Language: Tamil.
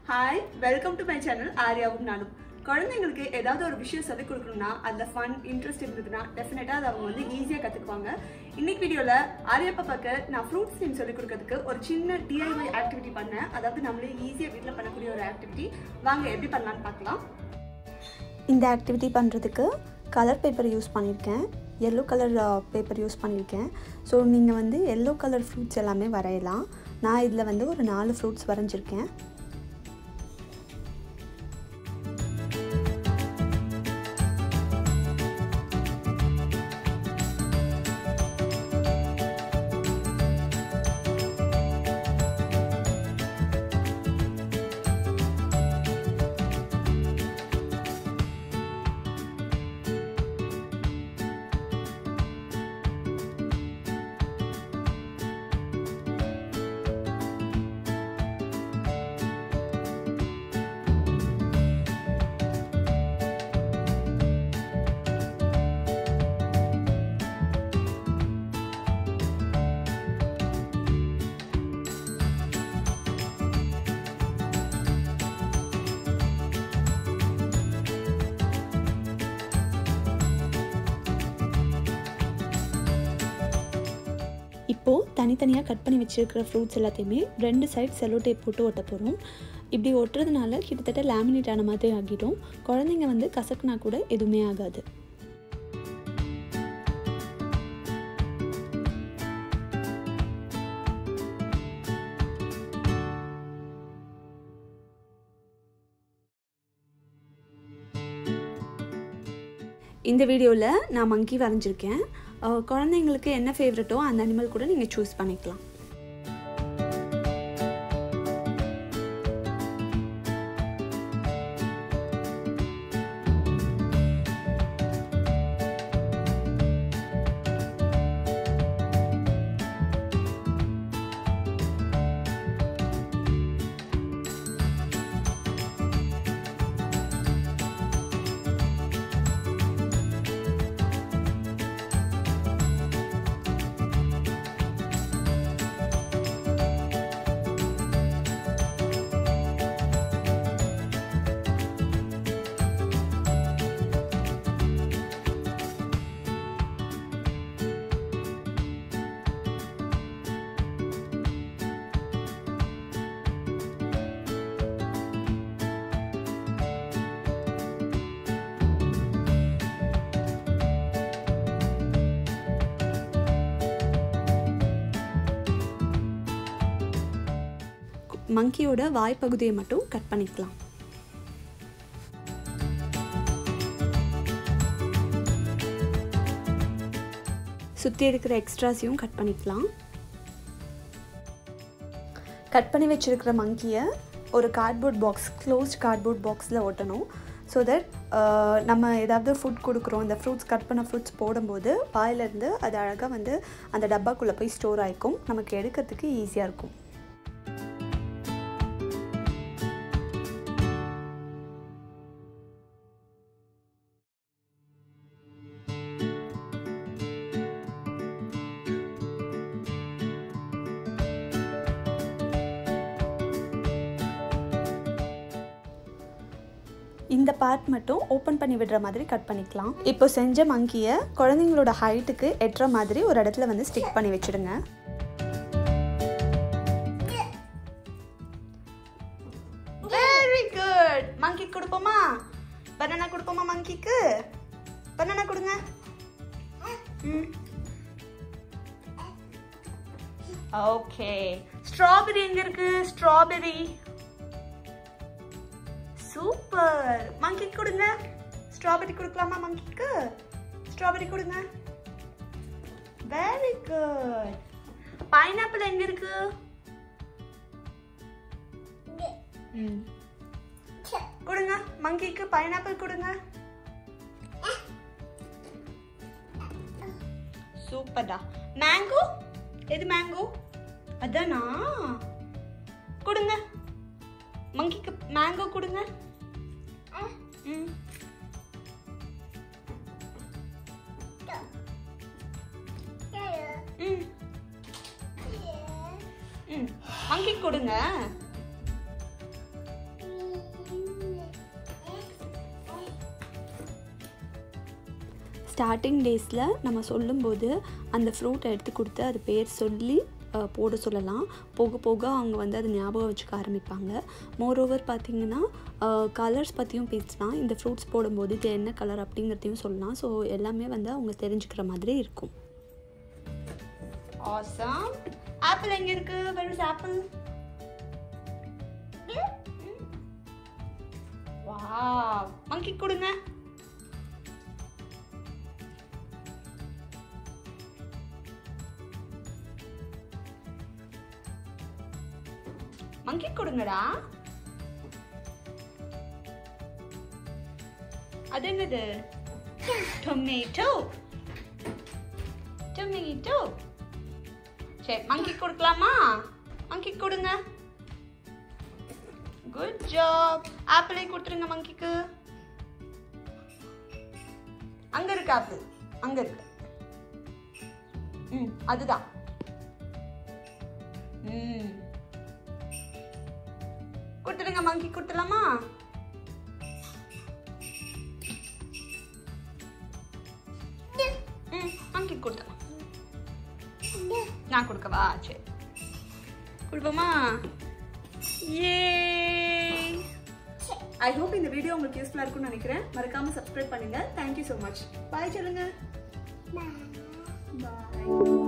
Hi welcome to my channel ஆர்யாவும் நானும் குழந்தைங்களுக்கு ஏதாவது ஒரு விஷயம் சொல்லிக் கொடுக்கணும்னா அதில் ஃபன் இன்ட்ரெஸ்ட் இருந்ததுன்னா டெஃபினட்டாக அதை அவங்க வந்து ஈஸியாக கற்றுக்குவாங்க இன்னைக்கு வீடியோவில் ஆர்யா பாப்பாக்கு நான் ஃப்ரூட்ஸ் நேம் சொல்லிக் கொடுக்கறதுக்கு ஒரு சின்ன டிஐஒய் ஆக்டிவிட்டி பண்ணேன் அதாவது நம்மளே ஈஸியாக வீட்டில் பண்ணக்கூடிய ஒரு ஆக்டிவிட்டி வாங்க எப்படி பண்ணலான்னு பார்க்கலாம் இந்த ஆக்டிவிட்டி பண்ணுறதுக்கு கலர் பேப்பர் யூஸ் பண்ணியிருக்கேன் எல்லோ கலர் பேப்பர் யூஸ் பண்ணியிருக்கேன் ஸோ நீங்கள் வந்து எல்லோ கலர் ஃப்ரூட்ஸ் எல்லாமே வரையலாம் நான் இதில் வந்து ஒரு நாலு ஃப்ரூட்ஸ் வரைஞ்சிருக்கேன் இப்போது தனித்தனியாக கட் பண்ணி வச்சுருக்கிற ஃப்ரூட்ஸ் எல்லாத்தையுமே ரெண்டு சைட் செல்லோ டேப் போட்டு ஒட்ட போகிறோம் இப்படி ஒட்டுறதுனால கிட்டத்தட்ட லேமினேட் ஆன மாதிரி ஆகிடும் குழந்தைங்க வந்து கசக்குனா கூட எதுவுமே ஆகாது இந்த வீடியோவில் நான் மங்கி வரைஞ்சிருக்கேன் அஹ் குழந்தைங்களுக்கு என்ன ஃபேவரட்டோ அந்த அனிமல் கூட நீங்கள் சூஸ் பண்ணிக்கலாம் மங்கியோட வாய்ப்பகுதியை மட்டும் கட் பண்ணிக்கலாம் சுற்றி இருக்கிற எக்ஸ்ட்ராஸையும் கட் பண்ணிக்கலாம் கட் பண்ணி வச்சுருக்கிற மங்கியை ஒரு கார்ட்போர்ட் பாக்ஸ் க்ளோஸ்ட் கார்ட்போர்ட் பாக்ஸில் ஒட்டணும் ஸோ தட் நம்ம ஏதாவது ஃபுட் கொடுக்குறோம் இந்த ஃப்ரூட்ஸ் கட் பண்ண ஃப்ரூட்ஸ் போடும்போது வாயிலேருந்து அது அழகாக வந்து அந்த டப்பாக்குள்ளே போய் ஸ்டோர் ஆகிக்கும் நமக்கு எடுக்கிறதுக்கு ஈஸியாக இருக்கும் இந்த பார்ட் மட்டும் ஓப்பன் பண்ணி விடுற மாதிரி கட் பண்ணிக்கலாம் இப்போ செஞ்ச மங்கியை குழந்தைங்களோட ஹைட்டுக்கு எட்டுற மாதிரி ஒரு இடத்துல வந்து ஸ்டிக் பண்ணி வச்சுடுங்க வெரி குட் மங்கி கொடுப்போமா பனானா கொடுப்போமா மங்கிக்கு பனானா கொடுங்க ஓகே ஸ்ட்ராபெரி எங்க இருக்கு ஸ்ட்ராபெரி சூப்பர் மங்கி கொடுங்க ஸ்ட்ராபெரி கொடுக்கலாமா மங்கிக்கு ஸ்ட்ராபெரி கொடுங்க வெரி குட் பைனாப்பிள் எங்க இருக்கு ம். கொடுங்க மங்கிக்கு பைனாப்பிள் கொடுங்க சூப்பர்டா மேங்கோ எது மேங்கோ அதானா கொடுங்க மங்கிக்கு மேங்கோ கொடுங்க ம் ம் ம் மங்கி கொடுங்க ஸ்டார்டிங் டேஸில் நம்ம சொல்லும்போது அந்த ஃப்ரூட்டை எடுத்து கொடுத்து அது பேர் சொல்லி அஹ், போட சொல்லலாம் போக போக அவங்க வந்து அதை ஞாபகம் வச்சுக்க ஆரம்பிப்பாங்க மோரோவர் பார்த்தீங்கன்னா கலர்ஸ் பற்றியும் பேசலாம் இந்த ஃப்ரூட்ஸ் போடும்போது இது என்ன கலர் அப்படிங்கிறதையும் சொல்லலாம் ஸோ எல்லாமே வந்து அவங்க தெரிஞ்சுக்கிற மாதிரி இருக்கும் ஆசம் ஆப்பிள் எங்க இருக்கு where is apple wow monkey கொடுங்க மங்கி கொடுங்கடா அது என்னது டொமேட்டோ டொமேட்டோ சரி மங்கி கொடுக்கலாமா மங்கி கொடுங்க குட் ஜாப் ஆப்பிளை கொடுத்துருங்க மங்கிக்கு அங்க இருக்கு ஆப்பிள் அங்க இருக்கு ம் அதுதான் ம் கொடுத்துருங்க மங்கி கொடுத்துடலாமா ம் மங்கி கொடுத்துடலாம் நான் கொடுக்கவா சரி கொடுப்போமா ஏ ஐ ஹோப் இந்த வீடியோ உங்களுக்கு யூஸ்ஃபுல்லாக இருக்கும்னு நினைக்கிறேன் மறக்காம சப்ஸ்கிரைப் பண்ணுங்க தேங்க்யூ ஸோ மச் பாய் சொல்லுங்க பாய்